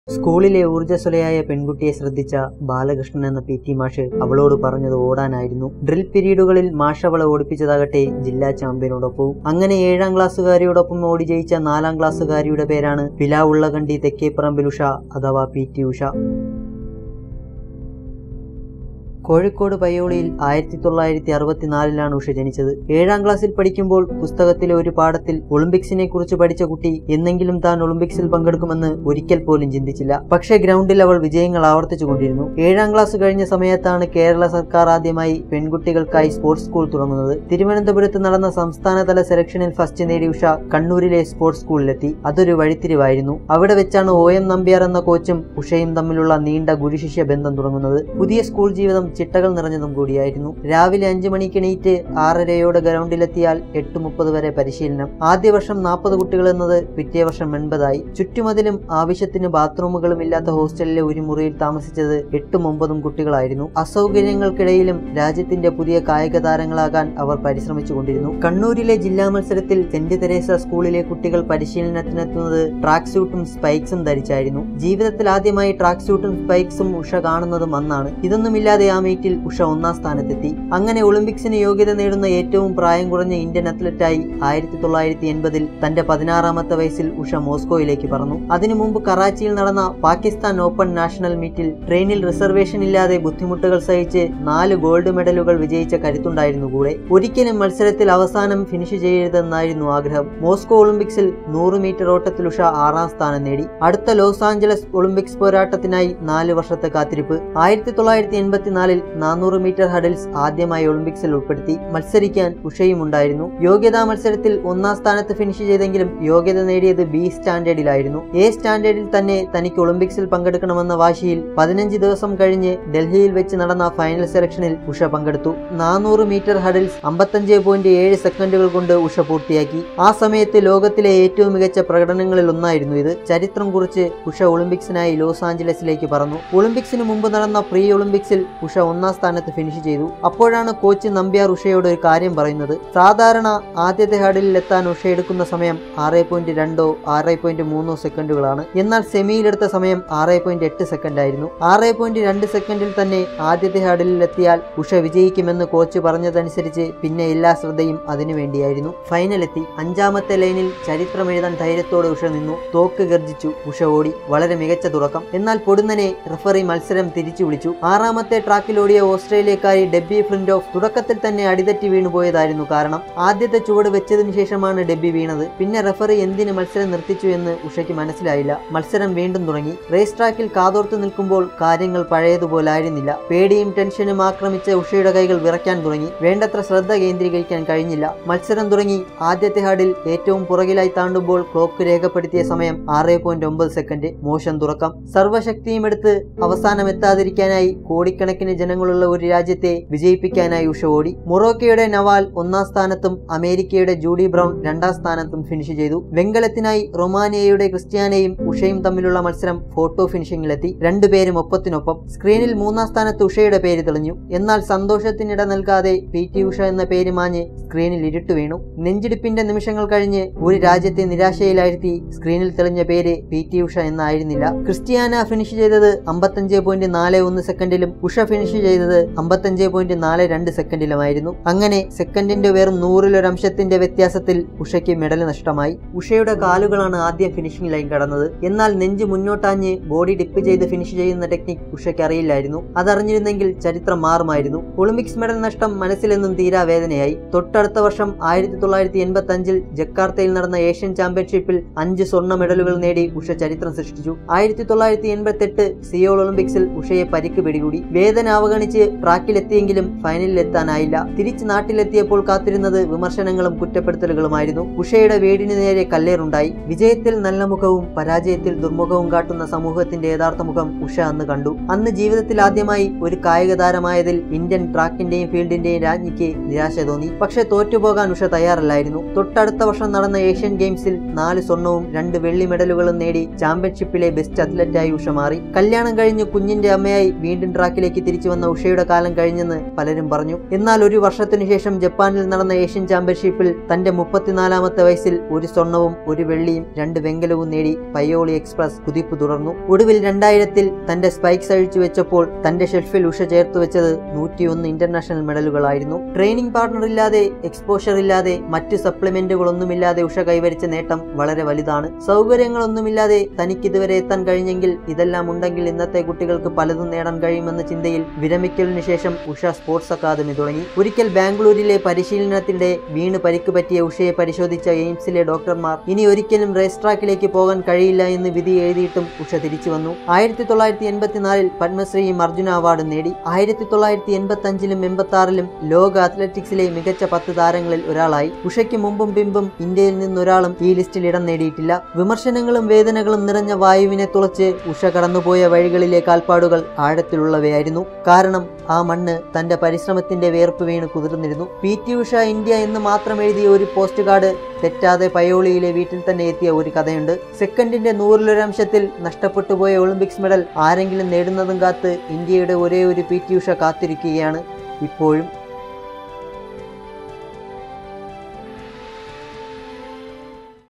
സ്കൂളിലെ ഊർജ്ജസ്വലയായ പെൺകുട്ടിയെ ശ്രദ്ധിച്ച ബാലകൃഷ്ണൻ എന്ന പി ടി മാഷ് അവളോട് പറഞ്ഞത് ഓടാനായിരുന്നു ഡ്രിൽ പീരീഡുകളിൽ മാഷ് അവളെ ഓടിപ്പിച്ചതാകട്ടെ ജില്ലാ ചാമ്പ്യനോടൊപ്പവും അങ്ങനെ ഏഴാം ക്ലാസ്സുകാരിയോടൊപ്പം ഓടി ജയിച്ച നാലാം ക്ലാസ്സുകാരിയുടെ പേരാണ് പിലാ ഉള്ളകണ്ടി തെക്കേപ്പറമ്പിൽ ഉഷ അഥവാ പി ടി ഉഷ കോഴിക്കോട് പയ്യോളിയിൽ ആയിരത്തി തൊള്ളായിരത്തി അറുപത്തിനാലിലാണ് ഉഷ ജനിച്ചത് ഏഴാം ക്ലാസ്സിൽ പഠിക്കുമ്പോൾ പുസ്തകത്തിലെ ഒരു പാഠത്തിൽ ഒളിമ്പിക്സിനെ കുറിച്ച് പഠിച്ച കുട്ടി എന്നെങ്കിലും താൻ ഒളിമ്പിക്സിൽ പങ്കെടുക്കുമെന്ന് ഒരിക്കൽ പോലും ചിന്തിച്ചില്ല പക്ഷേ ഗ്രൗണ്ടിൽ അവൾ വിജയങ്ങൾ ആവർത്തിച്ചുകൊണ്ടിരുന്നു ഏഴാം ക്ലാസ് കഴിഞ്ഞ സമയത്താണ് കേരള സർക്കാർ ആദ്യമായി പെൺകുട്ടികൾക്കായി സ്പോർട്സ് സ്കൂൾ തുടങ്ങുന്നത് തിരുവനന്തപുരത്ത് നടന്ന സംസ്ഥാനതല സെലക്ഷനിൽ ഫസ്റ്റ് നേടിയ ഉഷ കണ്ണൂരിലെ സ്പോർട്സ് സ്കൂളിലെത്തി അതൊരു വഴിത്തിരിവായിരുന്നു അവിടെ വെച്ചാണ് ഒ എം നമ്പ്യാർ എന്ന കോച്ചും ഉഷയും തമ്മിലുള്ള നീണ്ട ഗുരുശിഷ്യ ബന്ധം തുടങ്ങുന്നത് പുതിയ സ്കൂൾ ജീവിതം ചിട്ടകൾ നിറഞ്ഞതും കൂടിയായിരുന്നു രാവിലെ അഞ്ചു മണിക്ക് എണീറ്റ് ആറരയോടെ ഗ്രൗണ്ടിലെത്തിയാൽ എട്ട് മുപ്പത് വരെ പരിശീലനം ആദ്യ വർഷം നാൽപ്പത് കുട്ടികൾ എന്നത് പിറ്റേ വർഷം എൺപതായി ചുറ്റുമതിലും ആവശ്യത്തിന് ബാത്റൂമുകളും ഇല്ലാത്ത ഹോസ്റ്റലിലെ ഒരു മുറിയിൽ താമസിച്ചത് എട്ടും ഒമ്പതും കുട്ടികളായിരുന്നു അസൗകര്യങ്ങൾക്കിടയിലും രാജ്യത്തിന്റെ പുതിയ കായിക താരങ്ങളാകാൻ അവർ പരിശ്രമിച്ചുകൊണ്ടിരുന്നു കണ്ണൂരിലെ ജില്ലാ മത്സരത്തിൽ സെന്റ് തെരേസ സ്കൂളിലെ കുട്ടികൾ പരിശീലനത്തിനെത്തുന്നത് ട്രാക്ക് സ്യൂട്ടും സ്പൈക്സും ധരിച്ചായിരുന്നു ജീവിതത്തിൽ ആദ്യമായി ട്രാക്ക് സ്യൂട്ടും സ്പൈക്സും ഉഷ കാണുന്നതും അന്നാണ് ഇതൊന്നുമില്ലാതെ ആ മീറ്റിൽ ഉഷ ഒന്നാം സ്ഥാനത്തെത്തി അങ്ങനെ ഒളിമ്പിക്സിന് യോഗ്യത നേടുന്ന ഏറ്റവും പ്രായം കുറഞ്ഞ ഇന്ത്യൻ അത്ലറ്റായി ആയിരത്തി തൊള്ളായിരത്തി എൺപതിൽ തന്റെ പതിനാറാമത്തെ വയസ്സിൽ ഉഷ മോസ്കോയിലേക്ക് പറന്നു അതിനു മുമ്പ് കറാച്ചിയിൽ നടന്ന പാകിസ്ഥാൻ ഓപ്പൺ നാഷണൽ മീറ്റിൽ ട്രെയിനിൽ റിസർവേഷൻ ഇല്ലാതെ ബുദ്ധിമുട്ടുകൾ സഹിച്ച് നാല് ഗോൾഡ് മെഡലുകൾ വിജയിച്ച കരുത്തുണ്ടായിരുന്നു കൂടെ ഒരിക്കലും മത്സരത്തിൽ അവസാനം ഫിനിഷ് ചെയ്യരുതെന്നായിരുന്നു ആഗ്രഹം മോസ്കോ ഒളിമ്പിക്സിൽ നൂറ് മീറ്റർ ഓട്ടത്തിൽ ഉഷ ആറാം സ്ഥാനം നേടി അടുത്ത ലോസ് ആഞ്ചലസ് ഒളിമ്പിക്സ് പോരാട്ടത്തിനായി നാല് വർഷത്തെ കാത്തിരിപ്പ് ആയിരത്തി തൊള്ളായിരത്തി എൺപത്തിനാലിൽ നാനൂറ് മീറ്റർ ഹഡിൽസ് ആദ്യമായി ഒളിമ്പിക്സിൽ ഉൾപ്പെടുത്തി മത്സരിക്കാൻ ഉഷയും ഉണ്ടായിരുന്നു യോഗ്യതാ മത്സരത്തിൽ ഒന്നാം സ്ഥാനത്ത് ഫിനിഷ് ചെയ്തെങ്കിലും യോഗ്യത നേടിയത് ബി സ്റ്റാൻഡേർഡിലായിരുന്നു എ സ്റ്റാൻഡേർഡിൽ തന്നെ തനിക്ക് ഒളിമ്പിക്സിൽ പങ്കെടുക്കണമെന്ന വാശിയിൽ പതിനഞ്ച് ദിവസം കഴിഞ്ഞ് ഡൽഹിയിൽ വെച്ച് നടന്ന ഫൈനൽ സെലക്ഷനിൽ ഉഷ പങ്കെടുത്തു നാനൂറ് മീറ്റർ ഹഡിൽസ് അമ്പത്തഞ്ച് പോയിന്റ് ഏഴ് സെക്കൻഡുകൾ കൊണ്ട് ഉഷ പൂർത്തിയാക്കി ആ സമയത്ത് ലോകത്തിലെ ഏറ്റവും മികച്ച പ്രകടനങ്ങളിൽ ഒന്നായിരുന്നു ഇത് ചരിത്രം കുറിച്ച് ഉഷ ഒളിമ്പിക്സിനായി ലോസ് ആഞ്ചലസിലേക്ക് പറന്നു ഒളിമ്പിക്സിന് മുമ്പ് നടന്ന പ്രീ ഒളിമ്പിക്സിൽ ഉഷ ഒന്നാം സ്ഥാനത്ത് ഫിനിഷ് ചെയ്തു അപ്പോഴാണ് കോച്ച് നമ്പ്യാർ ഉഷയോട് ഒരു കാര്യം പറയുന്നത് സാധാരണ ആദ്യത്തെ ഹഡിലിൽ എത്താൻ ഉഷ എടുക്കുന്ന സമയം ആറ് പോയിന്റ് രണ്ടോ ആറ് പോയിന്റ് മൂന്നോ സെക്കൻഡുകളാണ് എന്നാൽ സെമിയിലെടുത്ത സമയം ആറ് പോയിന്റ് എട്ട് സെക്കൻഡ് ആയിരുന്നു ആറ് പോയിന്റ് രണ്ട് സെക്കൻഡിൽ തന്നെ ആദ്യത്തെ ഹഡിലിൽ എത്തിയാൽ ഉഷ വിജയിക്കുമെന്ന് കോച്ച് പറഞ്ഞതനുസരിച്ച് പിന്നെ എല്ലാ ശ്രദ്ധയും അതിനുവേണ്ടിയായിരുന്നു ഫൈനലെത്തി അഞ്ചാമത്തെ ലൈനിൽ ചരിത്രം എഴുതാൻ ധൈര്യത്തോടെ ഉഷ നിന്നു തോക്ക് ഗർജിച്ചു ഉഷ ഓടി വളരെ മികച്ച തുടക്കം എന്നാൽ പൊടുന്നനെ റഫറി മത്സരം തിരിച്ചു വിളിച്ചു ആറാമത്തെ ട്രാക്കിലോടിയ ഓസ്ട്രേലിയക്കാരി ഡെബി ഫ്ലിൻഡോഫ് തുടക്കത്തിൽ തന്നെ അടിതെറ്റി വീണുപോയതായിരുന്നു കാരണം ആദ്യത്തെ ചുവട് വെച്ചതിനു ശേഷമാണ് ഡെബി വീണത് പിന്നെ റഫറി എന്തിന് മത്സരം നിർത്തിച്ചു എന്ന് ഉഷയ്ക്ക് മനസ്സിലായില്ല മത്സരം വീണ്ടും തുടങ്ങി റേസ് ട്രാക്കിൽ കാതോർത്ത് നിൽക്കുമ്പോൾ കാര്യങ്ങൾ പഴയതുപോലായിരുന്നില്ല പേടിയും ടെൻഷനും ആക്രമിച്ച ഉഷയുടെ കൈകൾ വിറയ്ക്കാൻ തുടങ്ങി വേണ്ടത്ര ശ്രദ്ധ കേന്ദ്രീകരിക്കാൻ കഴിഞ്ഞില്ല മത്സരം തുടങ്ങി ആദ്യത്തെ ഹാർഡിൽ ഏറ്റവും പുറകിലായി താണ്ടുമ്പോൾ ക്ലോക്ക് രേഖപ്പെടുത്തിയ സമയം ആറ് പോയിന്റ് ഒമ്പത് സെക്കൻഡ് മോശം തുറക്കം സർവ്വശക്തിയും എടുത്ത് അവസാനം എത്താതിരിക്കാനായി കോടിക്കണക്കിന് ജനങ്ങളുള്ള ഒരു രാജ്യത്തെ വിജയിപ്പിക്കാനായി ഉഷ ഓടി മൊറോക്കയുടെ നവാൽ ഒന്നാം സ്ഥാനത്തും അമേരിക്കയുടെ ജൂഡി ബ്രൗൺ രണ്ടാം സ്ഥാനത്തും ഫിനിഷ് ചെയ്തു വെങ്കലത്തിനായി റൊമാനിയയുടെ ക്രിസ്ത്യാനയും ഉഷയും തമ്മിലുള്ള മത്സരം ഫോട്ടോ ഫിനിഷിംഗിലെത്തി രണ്ടുപേരും ഒപ്പത്തിനൊപ്പം സ്ക്രീനിൽ മൂന്നാം സ്ഥാനത്ത് ഉഷയുടെ പേര് തെളിഞ്ഞു എന്നാൽ സന്തോഷത്തിനിട നൽകാതെ പി ടി ഉഷ എന്ന പേര് മാഞ്ഞ് സ്ക്രീനിൽ ഇരുട്ട് വീണു നെഞ്ചിടിപ്പിന്റെ നിമിഷങ്ങൾ കഴിഞ്ഞ് ഒരു രാജ്യത്തെ നിരാശയിലായിരുത്തി സ്ക്രീനിൽ തെളിഞ്ഞ പേര് പി ടി ഉഷ എന്നായിരുന്നില്ല ക്രിസ്ത്യാന ഫിനിഷ് ചെയ്തത് അമ്പത്തഞ്ച് പോയിന്റ് നാല് ഒന്ന് സെക്കൻഡിലും ഉഷ ഫിനിഷ് ചെയ്തത് അമ്പത്തഞ്ച് പോയിന്റ് നാല് രണ്ട് സെക്കൻഡിലുമായിരുന്നു അങ്ങനെ സെക്കൻഡിന്റെ വെറും നൂറിലൊരംശത്തിന്റെ വ്യത്യാസത്തിൽ ഉഷയ്ക്ക് മെഡൽ നഷ്ടമായി ഉഷയുടെ കാലുകളാണ് ആദ്യം ഫിനിഷിംഗ് ലൈൻ കടന്നത് എന്നാൽ നെഞ്ച് മുന്നോട്ടാഞ്ഞ് ബോഡി ഡിപ്പ് ചെയ്ത് ഫിനിഷ് ചെയ്യുന്ന ടെക്നിക് ഉഷയ്ക്ക് അറിയില്ലായിരുന്നു അതറിഞ്ഞിരുന്നെങ്കിൽ ചരിത്രം മാറുമായിരുന്നു ഒളിമ്പിക്സ് മെഡൽ നഷ്ടം മനസ്സിലെന്നും തീരാ വേദനയായി തൊട്ടടുത്ത വർഷം ആയിരത്തി തൊള്ളായിരത്തി എൺപത്തി അഞ്ചിൽ ജക്കാർത്തയിൽ നടന്ന ഏഷ്യൻ ചാമ്പ്യൻഷിപ്പിൽ അഞ്ച് സ്വർണ്ണ മെഡലുകൾ നേടി ഉഷ ചരിത്രം സൃഷ്ടിച്ചു ആയിരത്തി തൊള്ളായിരത്തി എൺപത്തി എട്ട് സിയോൾ ഒളിമ്പിക്സിൽ ഉഷയെ പരിക്ക് പിടികൂടി വേദന അവഗണിച്ച് ട്രാക്കിലെത്തിയെങ്കിലും ഫൈനലിൽ എത്താനായില്ല തിരിച്ച് നാട്ടിലെത്തിയപ്പോൾ കാത്തിരുന്നത് വിമർശനങ്ങളും കുറ്റപ്പെടുത്തലുകളുമായിരുന്നു ഉഷയുടെ വീടിന് നേരെ കല്ലേറുണ്ടായി വിജയത്തിൽ നല്ല മുഖവും പരാജയത്തിൽ ദുർമുഖവും കാട്ടുന്ന സമൂഹത്തിന്റെ യഥാർത്ഥ മുഖം ഉഷ അന്ന് കണ്ടു അന്ന് ജീവിതത്തിൽ ആദ്യമായി ഒരു കായിക താരമായതിൽ ഇന്ത്യൻ ട്രാക്കിന്റെയും ഫീൽഡിന്റെയും രാജ്ഞിക്ക് നിരാശ തോന്നി പക്ഷെ തോറ്റുപോകാൻ ഉഷ തയ്യാറല്ലായിരുന്നു തൊട്ടടുത്ത വർഷം നടന്ന ഏഷ്യൻ ഗെയിംസിൽ നാല് സ്വർണവും രണ്ട് വെള്ളി മെഡലുകളും നേടി ചാമ്പ്യൻഷിപ്പിലെ ബെസ്റ്റ് അത്ലറ്റായി ഉഷ മാറി കല്യാണം കഴിഞ്ഞ് കുഞ്ഞിന്റെ അമ്മയായി വീണ്ടും ട്രാക്കിലേക്ക് തിരിച്ചു വന്ന ഉഷയുടെ കാലം കഴിഞ്ഞെന്ന് പലരും പറഞ്ഞു എന്നാൽ ഒരു വർഷത്തിനു ശേഷം ജപ്പാനിൽ നടന്ന ഏഷ്യൻ ചാമ്പ്യൻഷിപ്പിൽ തന്റെ മുപ്പത്തിനാലാമത്തെ വയസ്സിൽ ഒരു സ്വർണവും ഒരു വെള്ളിയും രണ്ട് വെങ്കലവും നേടി പയ്യോളി എക്സ്പ്രസ് കുതിപ്പ് തുടർന്നു ഒടുവിൽ രണ്ടായിരത്തിൽ തന്റെ സ്പൈക്സ് അഴിച്ചു വെച്ചപ്പോൾ തന്റെ ഷെൽഫിൽ ഉഷ ചേർത്ത് വെച്ചത് നൂറ്റിയൊന്ന് ഇന്റർനാഷണൽ മെഡലുകളായിരുന്നു ട്രെയിനിങ് പാർട്ണർ ഇല്ലാതെ എക്സ്പോഷർ ഇല്ലാതെ മറ്റു സപ്ലിമെന്റുകളൊന്നുമില്ലാതെ ഉഷ കൈവരിച്ച നേട്ടം വളരെ വലുതാണ് സൗകര്യങ്ങളൊന്നുമില്ലാതെ തനിക്ക് ഇതുവരെ എത്താൻ കഴിഞ്ഞെങ്കിൽ ഇതെല്ലാം ഉണ്ടെങ്കിൽ ഇന്നത്തെ കുട്ടികൾക്ക് പലതും നേടാൻ കഴിയുമെന്ന ചിന്തയിൽ വിരമിക്കലിന് ശേഷം ഉഷ സ്പോർട്സ് അക്കാദമി തുടങ്ങി ഒരിക്കൽ ബാംഗ്ലൂരിലെ പരിശീലനത്തിനിടെ വീണ് പരിക്ക് പറ്റിയ ഉഷയെ പരിശോധിച്ച എയിംസിലെ ഡോക്ടർമാർ ഇനി ഒരിക്കലും റേസ് ട്രാക്കിലേക്ക് പോകാൻ കഴിയില്ല എന്ന് വിധി എഴുതിയിട്ടും ഉഷ തിരിച്ചു വന്നു ആയിരത്തി തൊള്ളായിരത്തി എൺപത്തിനാലിൽ പത്മശ്രീയും അർജുന അവാർഡും നേടി ആയിരത്തി തൊള്ളായിരത്തി എൺപത്തി അഞ്ചിലും എൺപത്തി ആറിലും ലോക അത്ലറ്റിക്സിലെ മികച്ച പത്ത് താരങ്ങളിൽ ഒരാളായി ഉഷയ്ക്ക് മുമ്പും പിമ്പും ഇന്ത്യയിൽ നിന്നൊരാളും ഈ ലിസ്റ്റിൽ ഇടം നേടിയിട്ടില്ല വിമർശനങ്ങളും വേദനകളും നിറഞ്ഞ വായുവിനെ തുളച്ച് ഉഷ കടന്നുപോയ വഴികളിലെ കാൽപ്പാടുകൾ ആഴത്തിലുള്ളവയായിരുന്നു കാരണം ആ മണ്ണ് തന്റെ പരിശ്രമത്തിന്റെ വേർപ്പ് വീണ് കുതിർന്നിരുന്നു പി ടി ഉഷ ഇന്ത്യ എന്ന് മാത്രം എഴുതിയ ഒരു പോസ്റ്റ് കാർഡ് തെറ്റാതെ പയോളിയിലെ വീട്ടിൽ തന്നെ എത്തിയ ഒരു കഥയുണ്ട് സെക്കൻഡിന്റെ നൂറിലൊരംശത്തിൽ നഷ്ടപ്പെട്ടു പോയ ഒളിമ്പിക്സ് മെഡൽ ആരെങ്കിലും നേടുന്നതും കാത്ത് ഇന്ത്യയുടെ ഒരേ ഒരു പി ടി ഉഷ കാത്തിരിക്കുകയാണ് ഇപ്പോഴും